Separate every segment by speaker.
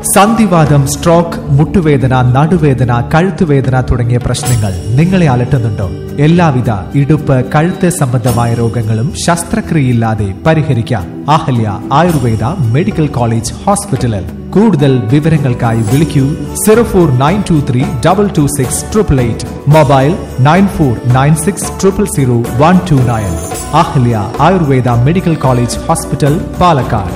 Speaker 1: സന്ധിവാദം സ്ട്രോക്ക് മുട്ടുവേദന നടുവേദന കഴുത്തുവേദന തുടങ്ങിയ പ്രശ്നങ്ങൾ നിങ്ങളെ അലട്ടുന്നുണ്ടോ എല്ലാവിധ ഇടുപ്പ് കഴുത്ത് സംബന്ധമായ രോഗങ്ങളും ശസ്ത്രക്രിയയില്ലാതെ പരിഹരിക്കാം അഹല്യ ആയുർവേദ മെഡിക്കൽ കോളേജ് ഹോസ്പിറ്റലിൽ കൂടുതൽ വിവരങ്ങൾക്കായി വിളിക്കൂ zero four nine two three double two six triple eight mobile nine four nine six triple zero one two nine Ahalya Ayurveda medical college hospital Palakkad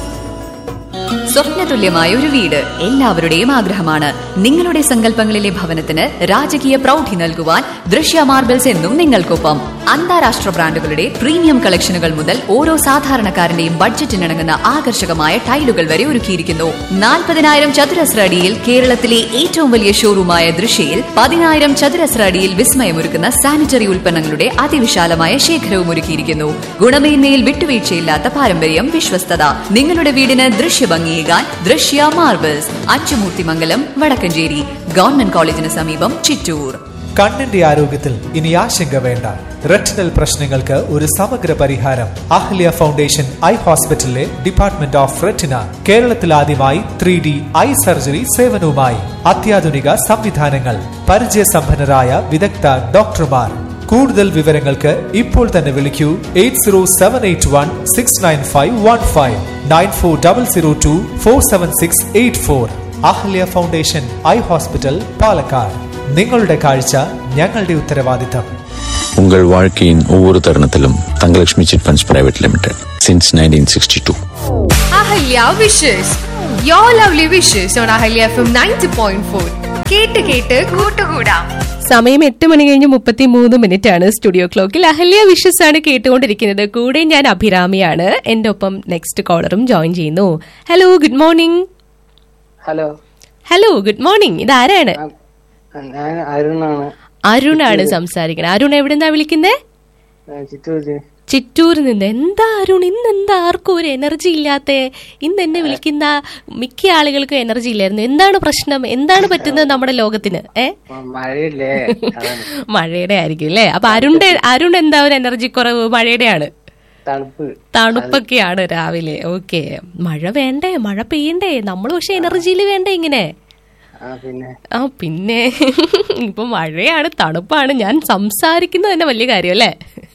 Speaker 2: സ്വപ്നതുല്യമായ ഒരു വീട് എല്ലാവരുടെയും ആഗ്രഹമാണ് നിങ്ങളുടെ സങ്കല്പങ്ങളിലെ ഭവനത്തിന് രാജകീയ പ്രൗഢി നൽകുവാൻ ദൃശ്യ മാർബിൾസ് എന്നും നിങ്ങൾക്കൊപ്പം അന്താരാഷ്ട്ര ബ്രാൻഡുകളുടെ പ്രീമിയം കളക്ഷനുകൾ മുതൽ ഓരോ സാധാരണക്കാരന്റെയും ബഡ്ജറ്റിനിണങ്ങുന്ന ആകർഷകമായ ടൈലുകൾ വരെ ഒരുക്കിയിരിക്കുന്നു നാൽപ്പതിനായിരം ചതുരശ്ര അടിയിൽ കേരളത്തിലെ ഏറ്റവും വലിയ ഷോറൂമായ ദൃശ്യയിൽ പതിനായിരം ചതുരശ്ര അടിയിൽ വിസ്മയമൊരുക്കുന്ന സാനിറ്ററി ഉൽപ്പന്നങ്ങളുടെ അതിവിശാലമായ ശേഖരവും ഒരുക്കിയിരിക്കുന്നു ഗുണമേന്മയിൽ വിട്ടുവീഴ്ചയില്ലാത്ത പാരമ്പര്യം വിശ്വസ്തത നിങ്ങളുടെ വീടിന് ദൃശ്യഭംഗിയേകാൻ ദൃശ്യ മാർബിൾസ് അച്ചുമൂർത്തിമംഗലം വടക്കഞ്ചേരി ഗവൺമെന്റ് കോളേജിന് സമീപം ചിറ്റൂർ
Speaker 1: കണ്ണിന്റെ ആരോഗ്യത്തിൽ ഇനി ആശങ്ക വേണ്ട റെറ്റിനൽ പ്രശ്നങ്ങൾക്ക് ഒരു സമഗ്ര പരിഹാരം അഹ്ല്യ ഫൗണ്ടേഷൻ ഐ ഹോസ്പിറ്റലിലെ ഡിപ്പാർട്ട്മെന്റ് ഓഫ് റെറ്റിന കേരളത്തിൽ ആദ്യമായി ത്രീ ഡി ഐ സർജറി സേവനവുമായി അത്യാധുനിക സംവിധാനങ്ങൾ പരിചയസമ്പന്നരായ വിദഗ്ധ ഡോക്ടർമാർ കൂടുതൽ വിവരങ്ങൾക്ക് ഇപ്പോൾ തന്നെ വിളിക്കൂ eight zero seven eight one six nine five one five nine four double zero two four seven six eight four Ahalya foundation eye hospital Palakkad നിങ്ങളുടെ കാഴ്ച ഞങ്ങളുടെ ഉത്തരവാദിത്തം
Speaker 3: உங்கள் வாழ்க்கையின் ஒவ்வொரு தருணத்திலும் Thangalakshmi chit funds private limited since nineteen sixty two
Speaker 4: Ahalya wishes your lovely wishes on Ahalya F M ninety point four കേട്ട് കേട്ട് കൂട്ടുകൂടാം
Speaker 5: സമയം എട്ട് മണി കഴിഞ്ഞ് മുപ്പത്തി മൂന്ന് മിനിറ്റ് ആണ് സ്റ്റുഡിയോ ക്ലോക്കിൽ അഹല്യ വിഷസ് ആണ് കേട്ടുകൊണ്ടിരിക്കുന്നത് കൂടെ ഞാൻ അഭിരാമിയാണ് എന്റെ ഒപ്പം നെക്സ്റ്റ് കോളറും ജോയിൻ ചെയ്യുന്നു hello good morning
Speaker 6: hello
Speaker 5: hello good morning ഇതാരാണ്
Speaker 6: ഞാൻ അരുണാണ്
Speaker 5: അരുണാണ് സംസാരിക്കുന്നത് അരുൺ എവിടെന്നാ വിളിക്കുന്നേ
Speaker 6: ചിറ്റൂര്
Speaker 5: ചിറ്റൂരിൽ നിന്ന് എന്താ അരുൺ ഇന്ന് എന്താ ആർക്കും ഒരു എനർജി ഇല്ലാത്ത ഇന്ന് എന്നെ വിളിക്കുന്ന മിക്ക ആളുകൾക്കും എനർജി ഇല്ലായിരുന്നു എന്താണ് പ്രശ്നം എന്താണ് പറ്റുന്നത് നമ്മുടെ ലോകത്തിന് ഏ
Speaker 6: മഴയില്ലേ അതാണ്
Speaker 5: മഴയുടെ ആയിരിക്കും അല്ലേ അപ്പൊ അരുണിന്റെ അരുൺ എന്താ ഒരു എനർജി കുറവ് മഴയുടെയാണ്
Speaker 6: തണുപ്പ്
Speaker 5: തണുപ്പൊക്കെയാണ് രാവിലെ ഓക്കെ മഴ വേണ്ടേ മഴ പെയ്യണ്ടേ നമ്മൾ പക്ഷെ എനർജിയിൽ വേണ്ടേ ഇങ്ങനെ
Speaker 6: ആ പിന്നെ
Speaker 5: ആ പിന്നെ ഇപ്പൊ മഴയാണ് തണുപ്പാണ് ഞാൻ സംസാരിക്കുന്നത് തന്നെ വലിയ കാര്യം അല്ലേ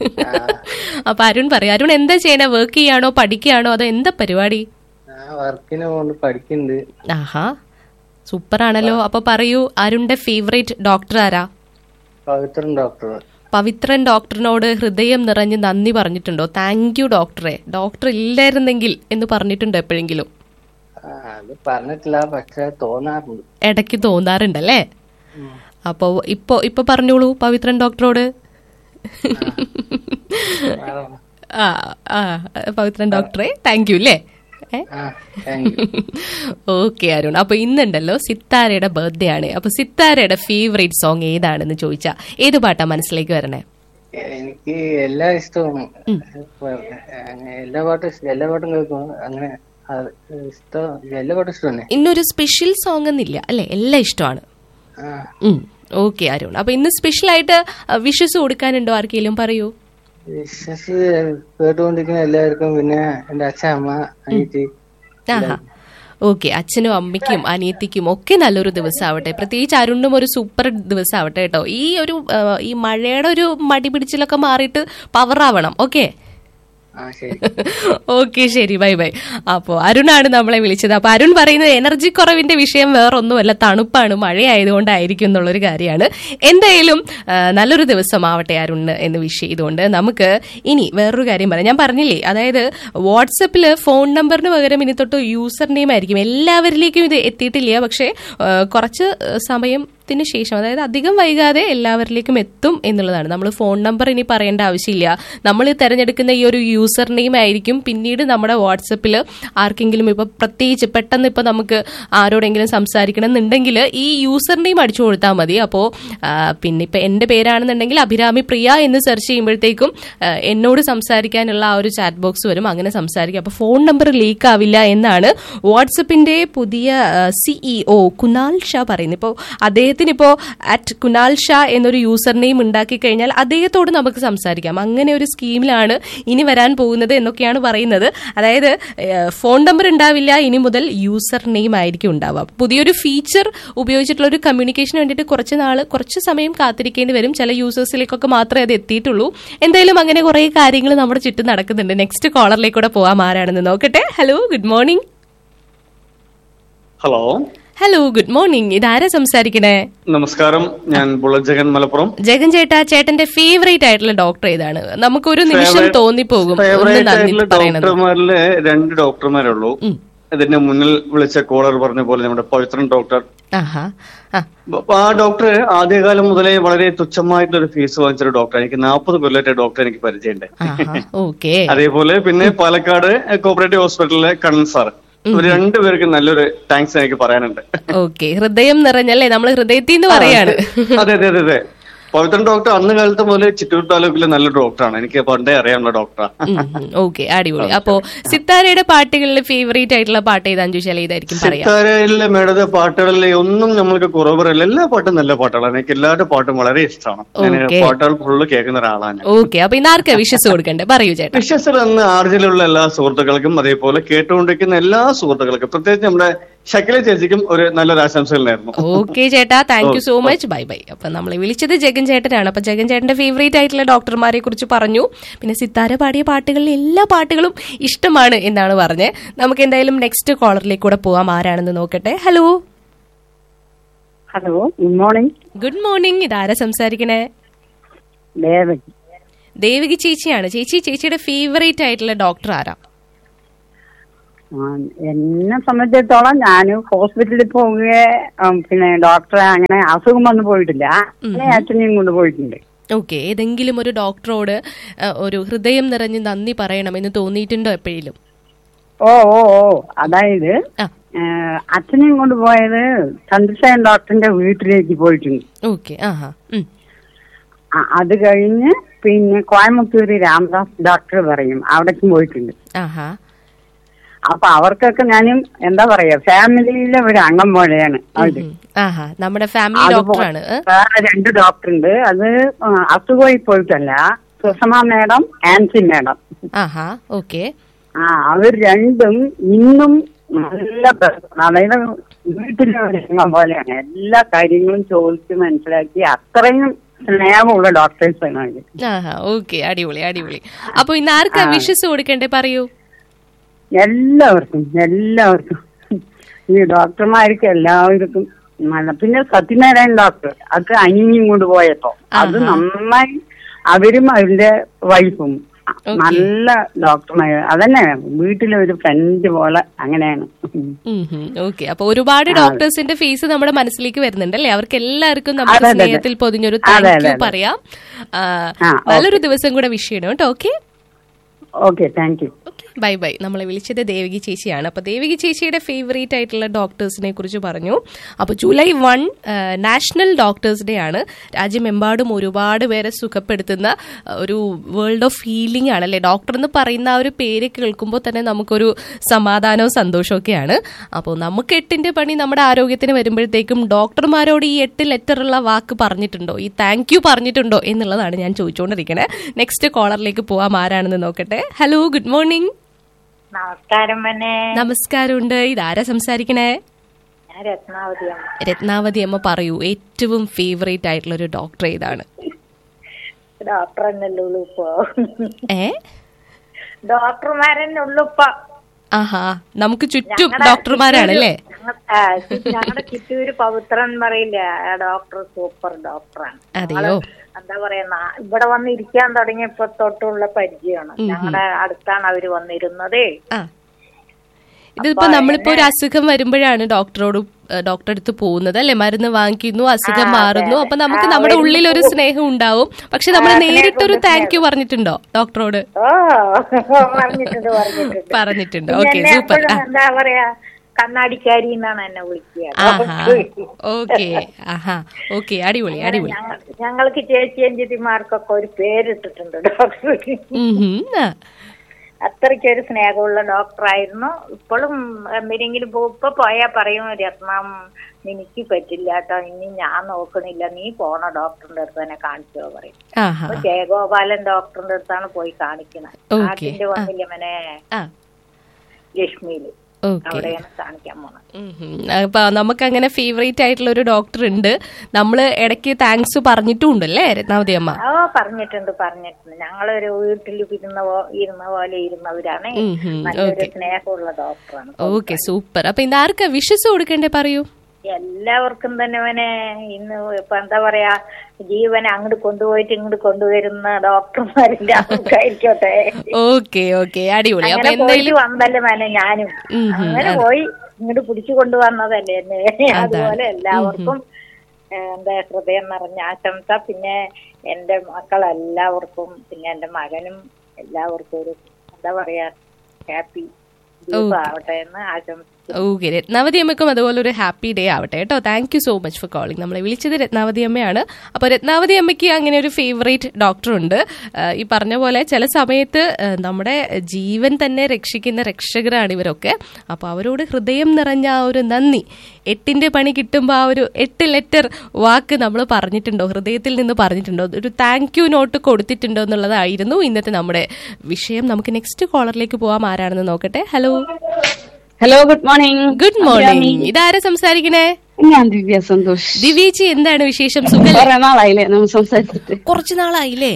Speaker 5: അപ്പൊ അരുൺ പറയാം അരുൺ എന്താ ചെയ്യണേ വർക്ക് ചെയ്യാണോ പഠിക്കുകയാണോ അതോ എന്താ പരിപാടി
Speaker 6: ആ വർക്കിന് കൊണ്ട് പഠിക്കുന്നുണ്ട്
Speaker 5: ആഹാ സൂപ്പർ ആണല്ലോ അപ്പൊ പറയൂ അരുണിന്റെ ഫേവറേറ്റ് ഡോക്ടർ ആരാ
Speaker 6: പവിത്രൻ ഡോക്ടർ
Speaker 5: പവിത്രൻ ഡോക്ടറിനോട് ഹൃദയം നിറഞ്ഞ് നന്ദി പറഞ്ഞിട്ടുണ്ടോ താങ്ക് യു ഡോക്ടറെ ഡോക്ടർ ഇല്ലായിരുന്നെങ്കിൽ എന്ന് പറഞ്ഞിട്ടുണ്ടോ എപ്പോഴെങ്കിലും
Speaker 6: ആ അത് പറഞ്ഞിട്ടില്ല പക്ഷെ തോന്നാറുണ്ട്
Speaker 5: ഇടയ്ക്ക് തോന്നാറുണ്ടല്ലേ അപ്പോ ഇപ്പൊ ഇപ്പൊ പറഞ്ഞോളൂ പവിത്രൻ ഡോക്ടറോട് ആ ആ പവിത്രൻ ഡോക്ടറെ താങ്ക് യു അല്ലേ
Speaker 6: ആ താങ്ക് യു
Speaker 5: ഓക്കെ അരുൺ അപ്പൊ ഇന്നുണ്ടല്ലോ സിത്താരയുടെ ബർത്ത്ഡേ ആണ് അപ്പൊ സിത്താരയുടെ ഫേവറേറ്റ് സോങ് ഏതാണെന്ന് ചോദിച്ചാ ഏത് പാട്ടാ മനസ്സിലേക്ക് വരണേ
Speaker 6: എനിക്ക് എല്ലാ ഇഷ്ടമാണ് അങ്ങനെ എല്ലാ പാട്ടും ഇഷ്ടം എല്ലാ പാട്ടും കേൾക്കും അങ്ങനെ അത് ഇഷ്ടം എല്ലാ പാട്ടും ഇഷ്ടം തന്നെ
Speaker 5: ഇന്നൊരു സ്പെഷ്യൽ സോങ് എന്നില്ല അല്ലെ എല്ലാം ഇഷ്ടമാണ്
Speaker 6: ആ
Speaker 5: ഓക്കെ അരുൺ അപ്പൊ ഇന്ന് സ്പെഷ്യൽ ആയിട്ട് വിഷസ് കൊടുക്കാനുണ്ടോ ആർക്കെങ്കിലും പറയൂ
Speaker 6: വിശ്വസ് കേട്ടുകൊണ്ടിരിക്കുന്ന എല്ലാവർക്കും പിന്നെ എന്റെ അച്ഛൻ അമ്മ അനിയത്തി
Speaker 5: ആഹാ ഓക്കെ അച്ഛനും അമ്മയ്ക്കും അനിയത്തിക്കും ഒക്കെ നല്ലൊരു ദിവസം ആവട്ടെ പ്രത്യേകിച്ച് അരുണിനും ഒരു സൂപ്പർ ദിവസം ആവട്ടെ കേട്ടോ ഈ ഒരു ആ, ഈ മഴയുടെ ഒരു മടി പിടിച്ചിലൊക്കെ മാറിയിട്ട് പവർ ആവണം ഓക്കെ
Speaker 6: ആ ശരി
Speaker 5: ഓക്കെ ശരി ബൈ ബൈ അപ്പോ അരുണാണ് നമ്മളെ വിളിച്ചത് അപ്പൊ അരുൺ പറയുന്നത് എനർജി കുറവിന്റെ വിഷയം വേറൊന്നുമല്ല തണുപ്പാണ് മഴയായതുകൊണ്ടായിരിക്കും എന്നുള്ളൊരു കാര്യമാണ് എന്തായാലും ആ, നല്ലൊരു ദിവസം ആവട്ടെ അരുണിന് എന്ന് വിഷ് ചെയ്തുകൊണ്ട് നമുക്ക് ഇനി വേറൊരു കാര്യം പറയാം ഞാൻ പറഞ്ഞില്ലേ അതായത് വാട്സപ്പിൽ ഫോൺ നമ്പറിന് പകരം ഇനി തൊട്ട് യൂസർ നെയിം ആയിരിക്കും എല്ലാവരിലേക്കും ഇത് എത്തിയിട്ടില്ല പക്ഷേ ആ, കുറച്ച് സമയം ത്തിന് ശേഷം അതായത് അധികം വൈകാതെ എല്ലാവരിലേക്കും എത്തും എന്നുള്ളതാണ് നമ്മൾ ഫോൺ നമ്പർ ഇനി പറയേണ്ട ആവശ്യമില്ല നമ്മൾ തിരഞ്ഞെടുക്കുന്ന ഈ ഒരു യൂസർ നെയിം ആയിരിക്കും പിന്നീട് നമ്മുടെ വാട്സപ്പിൽ ആർക്കെങ്കിലും ഇപ്പൊ പ്രത്യേകിച്ച് പെട്ടെന്ന് ഇപ്പൊ നമുക്ക് ആരോടെങ്കിലും സംസാരിക്കണം എന്നുണ്ടെങ്കിൽ ഈ യൂസർ നെയിം അടിച്ചു കൊടുത്താൽ മതി അപ്പോൾ പിന്നെ ഇപ്പൊ എന്റെ പേരാണെന്നുണ്ടെങ്കിൽ അഭിരാമി പ്രിയ എന്ന് സെർച്ച് ചെയ്യുമ്പോഴത്തേക്കും ആ, എന്നോട് സംസാരിക്കാനുള്ള ആ ഒരു ചാറ്റ് ബോക്സ് വരും അങ്ങനെ സംസാരിക്കാം അപ്പൊ ഫോൺ നമ്പർ ലീക്ക് ആവില്ല എന്നാണ് വാട്സപ്പിന്റെ പുതിയ സിഇഒ കുനാൽ ഷാ പറയുന്നത് ഇപ്പോൾ അദ്ദേഹത്തിന്റെ അദ്ദേഹത്തിന് ഇപ്പോ അറ്റ് കുനാൽ ഷാ എന്നൊരു യൂസർ നെയിം ഉണ്ടാക്കി കഴിഞ്ഞാൽ അദ്ദേഹത്തോട് നമുക്ക് സംസാരിക്കാം അങ്ങനെ ഒരു സ്കീമിലാണ് ഇനി വരാൻ പോകുന്നത് എന്നൊക്കെയാണ് പറയുന്നത് അതായത് ഏഹ്, ഫോൺ നമ്പർ ഉണ്ടാവില്ല ഇനി മുതൽ യൂസർ നെയിം ആയിരിക്കും ഉണ്ടാവുക പുതിയൊരു ഫീച്ചർ ഉപയോഗിച്ചിട്ടുള്ള ഒരു കമ്മ്യൂണിക്കേഷന് വേണ്ടിയിട്ട് കുറച്ച് നാൾ കുറച്ച് സമയം കാത്തിരിക്കേണ്ടി വരും ചില യൂസേഴ്സിലേക്കൊക്കെ മാത്രമേ അത് എത്തിയിട്ടുള്ളൂ എന്തായാലും അങ്ങനെ കുറെ കാര്യങ്ങൾ നമ്മുടെ ചുറ്റും നടക്കുന്നുണ്ട് നെക്സ്റ്റ് കോളറിലേക്കൂടെ പോവാം ആരാണെന്ന് നോക്കട്ടെ hello good morning
Speaker 7: hello
Speaker 5: hello good morning ഇതാരാ സംസാരിക്കണേ
Speaker 7: നമസ്കാരം ഞാൻ ബുള്ളറ്റ് ജഗൻ മലപ്പുറം
Speaker 5: ജഗൻ ചേട്ടാ ചേട്ടന്റെ ഫേവറേറ്റ് ആയിട്ടുള്ള ഡോക്ടർ ഏതാണ് നമുക്കൊരു നിമിഷം
Speaker 7: Favorite-
Speaker 5: തോന്നിപ്പോകും ഒന്ന്
Speaker 7: ഫേവറേറ്റ്
Speaker 5: നന്ദി
Speaker 7: ആയിട്ടുള്ള
Speaker 5: പറയണത്
Speaker 7: ഡോക്ടർമാരില് രണ്ട് ഡോക്ടർമാരേ ഉള്ളൂ ഇതിന്റെ മുന്നിൽ വിളിച്ച കോളർ പറഞ്ഞ പോലെ നമ്മുടെ പവിത്രൻ ഡോക്ടർ
Speaker 5: ആഹാ ആ
Speaker 7: അപ്പൊ ആ ഡോക്ടർ ആദ്യകാലം മുതലേ വളരെ തുച്ഛമായിട്ടുള്ള ഒരു ഫീസ് വാങ്ങിച്ചൊരു ഡോക്ടർ എനിക്ക് നാൽപ്പത് കൊല്ലത്തെ ഡോക്ടർ എനിക്ക് പരിചയമുണ്ട്
Speaker 5: ആഹാ ഓക്കെ
Speaker 7: അതേപോലെ പിന്നെ പാലക്കാട് കോപ്പറേറ്റീവ് ഹോസ്പിറ്റലിലെ കണ്ണൻ സാർ ഇവർ രണ്ടുപേർക്ക് നല്ലൊരു താങ്ക്സ് എനിക്ക് പറയാനുണ്ട്
Speaker 5: ഓക്കെ ഹൃദയം നിറഞ്ഞല്ലേ നമ്മൾ ഹൃദയത്തിൽ നിന്ന് പറയാണ്
Speaker 7: അതെ അതെ അതെ അതെ പവിത്രൻ ഡോക്ടർ അന്ന് കാലത്ത് മുതൽ ചിറ്റൂർ താലൂക്കിലെ നല്ലൊരു ഡോക്ടറാണ് എനിക്ക് പണ്ടേ അറിയാവുന്ന ഡോക്ടറാണ്
Speaker 5: ഓക്കെ അടിപൊളി അപ്പോ സിത്താരയുടെ പാട്ടുകളിൽ ഫേവറേറ്റ് ആയിട്ടുള്ള പാട്ട് ഏതാന്ന് ചോദിച്ചാൽ ഏതായിരിക്കും പറയാം
Speaker 7: സിത്താരയിലെ മേടത്തെ പാട്ടുകളിലെ ഒന്നും നമ്മൾക്ക് കുറവ് പറയില്ല എല്ലാ പാട്ടും നല്ല പാട്ടുകളാണ് എനിക്ക് എല്ലാവരുടെ പാട്ടും വളരെ ഇഷ്ടമാണ് ഞാൻ
Speaker 5: Okay.
Speaker 7: പാട്ടുകൾ ഫുള്ള് കേൾക്കുന്ന ഒരാളാണ് ഞാൻ.
Speaker 5: ഓക്കെ അപ്പൊ ഇന്ന് ആർക്കാ വിശ്വസ് കൊടുക്കണ്ടേ പറയൂ ചേട്ടാ
Speaker 7: വിശ്വസിൽ എന്ന ആർജിലുള്ള എല്ലാ സുഹൃത്തുക്കൾക്കും അതേപോലെ കേട്ടുകൊണ്ടിരിക്കുന്ന എല്ലാ സുഹൃത്തുക്കൾക്കും പ്രത്യേകിച്ച് നമ്മുടെ ഷക്കില ചേച്ചിക്കും ഒരു നല്ലൊരു ആശംസകളായിരുന്നു
Speaker 5: ഓക്കെ ചേട്ടാ thank you so much bye bye അപ്പൊ നമ്മളെ വിളിച്ചത് ജഗൻ ചേട്ടനാണ് അപ്പൊ ജഗൻ ചേട്ടന്റെ ഫേവറേറ്റ് ആയിട്ടുള്ള ഡോക്ടർമാരെ കുറിച്ച് പറഞ്ഞു പിന്നെ സിത്താര പാടിയ പാട്ടുകളിൽ എല്ലാ പാട്ടുകളും ഇഷ്ടമാണ് എന്നാണ് പറഞ്ഞത് നമുക്ക് എന്തായാലും നെക്സ്റ്റ് കോളറിലേക്ക് കൂടെ പോവാം ആരാണെന്ന് നോക്കട്ടെ hello
Speaker 8: hello good morning
Speaker 5: good morning ഇതാരാ സംസാരിക്കണേ
Speaker 8: ദേവകി
Speaker 5: ദേവികി ചേച്ചിയാണ് ചേച്ചി ചേച്ചിയുടെ ഫേവറേറ്റ് ആയിട്ടുള്ള ഡോക്ടർ ആരാ
Speaker 8: ആ, എന്നെ സംബന്ധിച്ചിടത്തോളം ഞാൻ ഹോസ്പിറ്റലിൽ പോവുകയെ ഉം, പിന്നെ ഡോക്ടറെ അങ്ങനെ അസുഖം വന്നു പോയിട്ടില്ല അങ്ങനെ അച്ഛനെയും കൊണ്ട് പോയിട്ടുണ്ട്
Speaker 5: ഓക്കെ ഏതെങ്കിലും ഒരു ഡോക്ടറോട് ആ, ഒരു ഹൃദയം നിറഞ്ഞ് നന്ദി പറയണം എന്ന് തോന്നിയിട്ടുണ്ടോ എപ്പോഴേലും
Speaker 8: ഓ ഓ ഓ അതായത്
Speaker 5: ആ
Speaker 8: ഏ, അച്ഛനെയും കൊണ്ട് പോയത് ചന്ദ്രശേഖരൻ ഡോക്ടറിന്റെ വീട്ടിലേക്ക് പോയിട്ടുണ്ട്
Speaker 5: ഓക്കെ ആഹാ ഉം.
Speaker 8: ആ, അത് കഴിഞ്ഞ് പിന്നെ കോയമ്പത്തൂര് രാമദാസ് ഡോക്ടർ പറയും അവിടേക്കും പോയിട്ടുണ്ട്
Speaker 5: ആഹാ
Speaker 8: അപ്പൊ അവർക്കൊക്കെ ഞാനും എന്താ പറയാ ഫാമിലിയിലെ ഒരു അംഗം പോലെയാണ് അവര്
Speaker 5: ഉം. ആഹാ നമ്മുടെ ഫാമിലി
Speaker 8: അതുപോ-
Speaker 5: ഡോക്ടറാണ് ഏ?
Speaker 8: വേറെ രണ്ട് ഡോക്ടർ ഉണ്ട് അത് ആ, അസുഖമായി പോയിട്ടല്ല സുഷമ മേഡം ആൻസി മേഡം
Speaker 5: ആഹാ ഓക്കെ
Speaker 8: ആ അവർ രണ്ടും ഇന്നും നല്ല ബന്ധമാണ്. അതായത് വീട്ടിലെ ഒരു അംഗം പോലെയാണ് എല്ലാ കാര്യങ്ങളും ചോദിച്ച് മനസ്സിലാക്കി അത്രയും സ്നേഹമുള്ള ഡോക്ടേഴ്സാണ് അവര്
Speaker 5: ആഹാ ഓക്കെ അടിപൊളി അടിപൊളി അപ്പൊ ഇന്ന് ആർക്കാ വിശ്വസ് കൊടുക്കണ്ടേ പറയൂ
Speaker 8: എല്ലാവർക്കും എല്ലാവർക്കും ഈ ഡോക്ടർമാർക്ക് എല്ലാവർക്കും നല്ല പിന്നെ സത്യനാരായണ ഡോക്ടർ അത് അനിയും കൊണ്ട് പോയപ്പോ അത്
Speaker 5: ആഹാ.
Speaker 8: നന്നായി അവരും അവരുടെ വൈഫും നല്ല ഡോക്ടർമാർ അതന്നെ വീട്ടിലെ ഒരു ഫ്രണ്ട് പോലെ അങ്ങനെയാണ്
Speaker 5: ഓക്കെ അപ്പൊ ഒരുപാട് ഡോക്ടേഴ്സിന്റെ ഫേസ് നമ്മുടെ മനസ്സിലേക്ക് വരുന്നുണ്ട് അല്ലേ അവർക്ക് എല്ലാവർക്കും
Speaker 8: അതെ,
Speaker 5: നമ്മുടെ
Speaker 8: അതെ, അതെ.
Speaker 5: സ്നേഹത്തിൽ പൊതിഞ്ഞൊരു
Speaker 8: അതെ,
Speaker 5: താങ്ക്
Speaker 8: അതെ,
Speaker 5: യു
Speaker 8: അതെ.
Speaker 5: പറയാം ആ,
Speaker 8: ആ,
Speaker 5: നല്ലൊരു ദിവസം കൂടെ വിഷ് ചെയ്യണം കേട്ടോ okay
Speaker 8: okay thank you
Speaker 5: bye bye നമ്മളെ വിളിച്ചത് ദേവകി ചേച്ചിയാണ് അപ്പൊ ദേവകി ചേച്ചിയുടെ ഫേവറേറ്റ് ആയിട്ടുള്ള ഡോക്ടേഴ്സിനെ കുറിച്ച് പറഞ്ഞു അപ്പൊ July one national doctors day ആണ് രാജ്യമെമ്പാടും ഒരുപാട് പേരെ സുഖപ്പെടുത്തുന്ന ആ, ഒരു വേൾഡ് ഓഫ് ഹീലിംഗ് ആണല്ലേ ഡോക്ടർ എന്ന് പറയുന്ന ആ ഒരു പേര് കേൾക്കുമ്പോൾ തന്നെ നമുക്കൊരു സമാധാനവും സന്തോഷവും ഒക്കെയാണ് അപ്പോൾ നമുക്ക് എട്ടിന്റെ പണി നമ്മുടെ ആരോഗ്യത്തിന് വരുമ്പോഴത്തേക്കും ഡോക്ടർമാരോട് ഈ എട്ട് ലെറ്ററുള്ള വാക്ക് പറഞ്ഞിട്ടുണ്ടോ ഈ താങ്ക് യു പറഞ്ഞിട്ടുണ്ടോ എന്നുള്ളതാണ് ഞാൻ ചോദിച്ചുകൊണ്ടിരിക്കുന്നത് നെക്സ്റ്റ് കോളറിലേക്ക് പോവാം ആരാണെന്ന് നോക്കട്ടെ ഹലോ ഗുഡ് മോർണിംഗ്
Speaker 9: നമസ്കാരം മനെ
Speaker 5: നമസ്കാരമുണ്ട് ഇതാരാ സംസാരിക്കണേ
Speaker 9: ഞാൻ രത്നാവതിയാണ്
Speaker 5: രത്നാവതി അമ്മ പറയൂ ഏറ്റവും ഫേവറേറ്റ് ആയിട്ടുള്ള ഒരു ഡോക്ടർ ഏതാണ്
Speaker 9: ഡോക്ടർ എന്നല്ലേ ഉള്ളൂ ഇപ്പൊ
Speaker 5: ഏ
Speaker 9: ഡോക്ടർമാരെന്നെ ഉള്ളൂ ഇപ്പൊ
Speaker 5: ആഹാ നമുക്ക് ചുറ്റും ഡോക്ടർമാരാണല്ലേ
Speaker 9: ഞങ്ങളുടെ ചിറ്റൂര് പവിത്രൻ പറയില്ല ആ ഡോക്ടർ സൂപ്പർ ഡോക്ടറാണ്
Speaker 5: അതെയോ?
Speaker 9: ഞങ്ങള് എന്താ പറയാ നാ- ഇവിടെ വന്ന് ഇരിക്കാൻ തുടങ്ങിയപ്പോ തൊട്ടുള്ള പരിചയമാണ് ഞങ്ങളുടെ അടുത്താണ് അവര് വന്നിരുന്നതേ
Speaker 5: ആ ഇതിപ്പോ നമ്മളിപ്പോ ഒരു അസുഖം വരുമ്പോഴാണ് ഡോക്ടറോട് ഡോക്ടറെ അടുത്ത് പോകുന്നത് അല്ലെ മരുന്ന് വാങ്ങിക്കുന്നു അസുഖം മാറുന്നു അപ്പൊ നമുക്ക് നമ്മുടെ ഉള്ളിൽ ഒരു സ്നേഹം ഉണ്ടാവും പക്ഷെ നമ്മൾ നേരിട്ടൊരു താങ്ക് യു പറഞ്ഞിട്ടുണ്ടോ ഡോക്ടറോട്
Speaker 9: ഓ പറഞ്ഞിട്ടുണ്ട് പറഞ്ഞിട്ടുണ്ട്
Speaker 5: പറഞ്ഞിട്ടുണ്ട്
Speaker 9: പിന്നെ
Speaker 5: ഓക്കെ
Speaker 9: എന്നെ
Speaker 5: സൂപ്പർ
Speaker 9: എപ്പോഴും എന്താ പറയാ കണ്ണാടിക്കാരി എന്നാണ് എന്നെ വിളിക്കുക
Speaker 5: ആഹാ ഓക്കെ ആഹാ ഓക്കെ അടിപൊളി അടിപൊളി
Speaker 9: ഞങ്ങ- ഞങ്ങൾക്ക് ചേച്ചി അഞ്ചിമാർക്കൊക്കെ ഒരു പേരിട്ടിട്ടുണ്ട് ഡോക്ടർ
Speaker 5: ഉം ഹും. ആ.
Speaker 9: അത്രയ്ക്കൊരു സ്നേഹമുള്ള ഡോക്ടറായിരുന്നു ഇപ്പോഴും എന്തിനെങ്കിലും പോ- ഇപ്പൊ പോയാ പറയും രത്നം എനിക്ക് പറ്റില്ല കേട്ടോ ഇനി ഞാൻ നോക്കണില്ല നീ പോണ ഡോക്ടറിന്റെ അടുത്ത് തന്നെ കാണിച്ചോ പറയും
Speaker 5: ആഹാ
Speaker 9: അപ്പൊ ജയഗോപാലൻ ഡോക്ടറിന്റെ അടുത്താണ് പോയി കാണിക്കുന്നത്
Speaker 5: ഓക്കേ.
Speaker 9: നാട്ടിന്റെ വന്നില്ല മനെ
Speaker 5: ആ
Speaker 9: ലക്ഷ്മിയില്
Speaker 5: ഓക്കെ
Speaker 9: അവിടെയാണ് കാണിക്കാൻ പോണത്
Speaker 5: അപ്പൊ നമുക്ക് അങ്ങനെ ഫേവറേറ്റ് ആയിട്ടുള്ള ഒരു ഡോക്ടർ ഉണ്ട് നമ്മള് ഇടയ്ക്ക് താങ്ക്സ് പറഞ്ഞിട്ടും ഉണ്ടല്ലേ രത്നാവതി അമ്മ
Speaker 9: ഓ പറഞ്ഞിട്ടുണ്ട് പറഞ്ഞിട്ടുണ്ട് ഞങ്ങളൊരു വീട്ടിൽ ഇരുന്ന പോ- ഇരുന്ന പോലെ ഇരുന്നവരാണ്
Speaker 5: ഉം, ഉം,
Speaker 9: നല്ലൊരു
Speaker 5: ഓക്കേ.
Speaker 9: സ്നേഹമുള്ള ഡോക്ടറാണ്
Speaker 5: ഓക്കെ സൂപ്പർ അപ്പൊ ഇന്ന് ആർക്കാ വിഷസ് കൊടുക്കണ്ടേ പറയൂ
Speaker 9: എല്ലാവർക്കും തന്നെ അവനെ ഇന്ന് ഇപ്പൊ എന്താ പറയാ ജീവനെ അങ്ങോട്ട് കൊണ്ടുപോയിട്ട് ഇങ്ങോട്ട് കൊണ്ടുവരുന്ന ഡോക്ടർമാരില്ല ആൾക്കായിരിക്കട്ടെ
Speaker 5: ഓക്കെ ഓക്കെ അടിപൊളി അപ്പൊ
Speaker 9: അങ്ങനെ പോയിട്ട്
Speaker 5: എന്തായാലും
Speaker 9: വന്നല്ലേ മേനെ ഞാനും
Speaker 5: ഉം, ഉം,
Speaker 9: അങ്ങനെ
Speaker 5: അതെ.
Speaker 9: പോയി ഇങ്ങോട്ട് പിടിച്ചു കൊണ്ടുവന്നതല്ലേ എന്നെ
Speaker 5: അതാണ്.
Speaker 9: അതുപോലെ എല്ലാവർക്കും ഏഹ്, എന്താ ഹൃദയം നിറഞ്ഞ ആശംസ പിന്നെ എന്റെ മക്കളെല്ലാവർക്കും പിന്നെ എന്റെ മകനും എല്ലാവർക്കും ഒരു എന്താ പറയാ ഹാപ്പി
Speaker 5: ഓക്കേ.
Speaker 9: ആവട്ടെ എന്ന് ആശംസിച്ചു
Speaker 5: ഓക്കെ രത്നാവതി അമ്മയ്ക്കും അതുപോലെ ഒരു ഹാപ്പി ഡേ ആവട്ടെ കേട്ടോ thank you so much for calling നമ്മളെ വിളിച്ചത് രത്നാവതി അമ്മയാണ് അപ്പോൾ രത്നാവതി അമ്മയ്ക്ക് അങ്ങനെ ഒരു ഫേവറേറ്റ് ഡോക്ടർ ഉണ്ട് ആ, ഈ പറഞ്ഞ പോലെ ചില സമയത്ത് ആ, നമ്മുടെ ജീവൻ തന്നെ രക്ഷിക്കുന്ന രക്ഷകരാണ് ഇവരൊക്കെ അപ്പോൾ അവരോട് ഹൃദയം നിറഞ്ഞ ആ ഒരു നന്ദി എട്ടിന്റെ പണി കിട്ടുമ്പോൾ ആ ഒരു എട്ട് ലെറ്റർ വാക്ക് നമ്മൾ പറഞ്ഞിട്ടുണ്ടോ ഹൃദയത്തിൽ നിന്ന് പറഞ്ഞിട്ടുണ്ടോ ഒരു താങ്ക് യു നോട്ട് കൊടുത്തിട്ടുണ്ടോ എന്നുള്ളതായിരുന്നു ഇന്നത്തെ നമ്മുടെ വിഷയം നമുക്ക് നെക്സ്റ്റ് കോളറിലേക്ക് പോവാം ആരാണെന്ന് നോക്കട്ടെ hello
Speaker 10: hello good morning
Speaker 5: good morning ഇതാരാ സംസാരിക്കണേ
Speaker 10: ഞാൻ ദിവ്യ സന്തോഷ്
Speaker 5: ദിവ്യേച്ചി എന്താണ് വിശേഷം സുഖല്ലേ
Speaker 10: കുറെ നാളായില്ലേ നമ്മൾ സംസാരിച്ചിട്ട്
Speaker 5: കുറച്ചു നാളായില്ലേ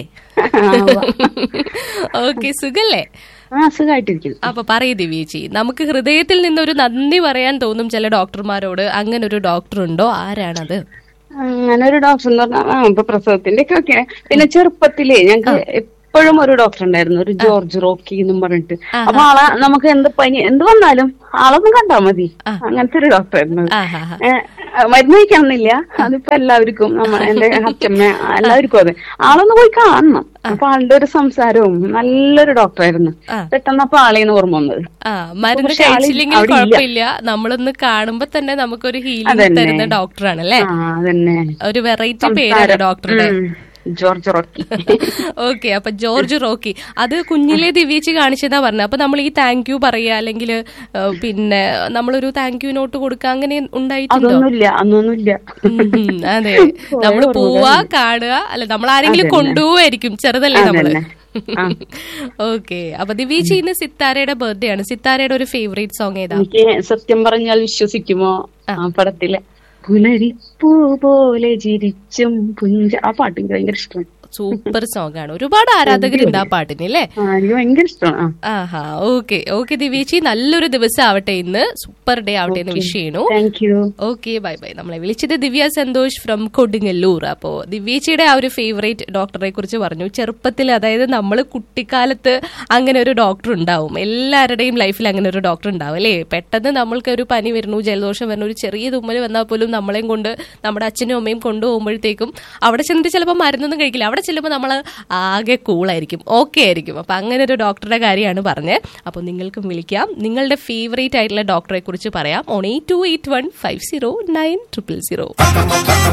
Speaker 5: ഓക്കെ സുഖല്ലേ
Speaker 10: ആ സുഖമായിട്ടിരിക്കുന്നു
Speaker 5: അപ്പൊ പറയൂ ദിവ്യേച്ചി നമുക്ക് ഹൃദയത്തിൽ നിന്നൊരു നന്ദി പറയാൻ തോന്നും ചില ഡോക്ടർമാരോട് അങ്ങനെ ഒരു ഡോക്ടർ ഉണ്ടോ ആരാണത്
Speaker 10: അങ്ങനെ ഒരു ഡോക്ടർ എന്ന് പറഞ്ഞാൽ ആ ഇപ്പൊ പ്രസവത്തിന്റെ ഒക്കെ ഓക്കെ പിന്നെ ചെറുപ്പത്തിലേ ഞങ്ങൾക്ക് എപ്പോഴും ഒരു ഡോക്ടർ ഉണ്ടായിരുന്നു ഒരു ജോർജ് റോക്കി എന്നും പറഞ്ഞിട്ട് അപ്പൊ ആളെ നമുക്ക് എന്ത് പനി എന്ത് വന്നാലും ആളൊന്നും കണ്ടാ മതി അങ്ങനത്തെ ഒരു ഡോക്ടർ ആയിരുന്നു
Speaker 5: ആഹാ.
Speaker 10: ഏ, മരുന്ന് കഴിക്കണമെന്നില്ല അതിപ്പോ എല്ലാവർക്കും നമ്മ എന്റെ അച്ഛമ്മ എല്ലാവർക്കും അതെ ആളൊന്ന് പോയി കാണണം അപ്പൊ ആളുടെ ഒരു സംസാരവും നല്ലൊരു ഡോക്ടറായിരുന്നു പെട്ടെന്ന് അപ്പൊ ആളേന്ന് ഓർമ്മ വന്നത്
Speaker 5: ആ മരുന്ന്
Speaker 10: പക്ഷെ ആള്
Speaker 5: കഴിച്ചില്ലെങ്കിലും
Speaker 10: അവിടെ ഇല്ല.
Speaker 5: കുഴപ്പമില്ല നമ്മളൊന്ന് കാണുമ്പോ തന്നെ നമുക്കൊരു ഹീലിംഗ്
Speaker 10: അതന്നെ.
Speaker 5: തരുന്ന ഡോക്ടറാണ് അല്ലേ
Speaker 10: ആ അതന്നെ
Speaker 5: ഒരു വെറൈറ്റി പേരാണ്
Speaker 10: സംസാരം.
Speaker 5: ഡോക്ടറുടെ
Speaker 10: ഉം. ജോർജ് റോക്കി
Speaker 5: ഓക്കെ അപ്പൊ ജോർജ് റോക്കി അത് കുഞ്ഞിലെ ദിവ്യേച്ചി കാണിച്ചതാ പറഞ്ഞത് അപ്പൊ നമ്മൾ ഈ താങ്ക് യു പറയുക അല്ലെങ്കിൽ പിന്നെ നമ്മളൊരു താങ്ക് യു നോട്ട് കൊടുക്കുക അങ്ങനെ ഉണ്ടായിട്ടുണ്ടോ
Speaker 10: അതൊന്നുമില്ല അന്നൊന്നുമില്ല
Speaker 5: ഉം, ഉം, അതെ നമ്മള് പോവാ കാണുക അല്ല നമ്മൾ ആരെങ്കിലും
Speaker 10: അതന്നെ.
Speaker 5: കൊണ്ടുപോവായിരിക്കും ചെറുതല്ലേ നമ്മള്
Speaker 10: അതന്നെ. ആ.
Speaker 5: ഓക്കെ അപ്പൊ ദിവ്യേച്ചി ഇന്ന് സിത്താരയുടെ ബർത്ത്ഡേ ആണ് സിത്താരയുടെ ഒരു ഫേവറേറ്റ് സോങ് ഏതാ
Speaker 10: എനിക്ക് സത്യം പറഞ്ഞാൽ വിശ്വസിക്കുമോ ആ പടത്തിലെ പുലരിപ്പൂ പോലെ ചിരിച്ചും പുഞ്ച ആ പാട്ട് എനിക്ക് ഭയങ്കര ഇഷ്ടമാണ്
Speaker 5: സൂപ്പർ സോങ് ആണ് ഒരുപാട് ആരാധകരുണ്ട് ആ പാട്ടിന് അല്ലേ
Speaker 10: ആ എനിക്ക് ഭയങ്കര ഇഷ്ടമാണ് ആ
Speaker 5: ആഹാ ഓക്കെ ഓക്കെ ദിവ്യേച്ചി നല്ലൊരു ദിവസം ആവട്ടെ ഇന്ന് സൂപ്പർ ഡേ ആവട്ടെ എന്ന് വിഷ് ചെയ്യണു
Speaker 10: thank you
Speaker 5: okay bye bye നമ്മളെ വിളിച്ചത് ദിവ്യ സന്തോഷ് ഫ്രം കൊടുങ്ങല്ലൂർ അപ്പോ ദിവ്യേച്ചിയുടെ ആ ഒരു ഫേവറേറ്റ് ഡോക്ടറെ കുറിച്ച് പറഞ്ഞു ചെറുപ്പത്തിൽ അതായത് നമ്മൾ കുട്ടിക്കാലത്ത് അങ്ങനെ ഒരു ഡോക്ടർ ഉണ്ടാവും എല്ലാവരുടെയും ലൈഫിൽ അങ്ങനെ ഒരു ഡോക്ടർ ഉണ്ടാവും അല്ലേ പെട്ടെന്ന് നമ്മൾക്ക് ഒരു പനി വരുന്നു ജലദോഷം വരുന്നു ഒരു ചെറിയ തുമ്മൽ വന്നാൽ പോലും നമ്മളെയും കൊണ്ട് നമ്മുടെ അച്ഛനും അമ്മയും കൊണ്ടുപോകുമ്പോഴത്തേക്കും അവിടെ ചെന്നിട്ട് ചിലപ്പോൾ മരുന്നൊന്നും കഴിക്കില്ല അവിടെ ചെല്ലുമ്പോൾ നമ്മൾ ആകെ കൂളായിരിക്കും ഓക്കെ ആയിരിക്കും അപ്പൊ അങ്ങനെ ഒരു ഡോക്ടറുടെ കാര്യമാണ് പറഞ്ഞത് അപ്പോൾ നിങ്ങൾക്കും വിളിക്കാം നിങ്ങളുടെ ഫേവറേറ്റ് ആയിട്ടുള്ള ഡോക്ടറെ കുറിച്ച് പറയാം on eight two eight one five zero nine triple zero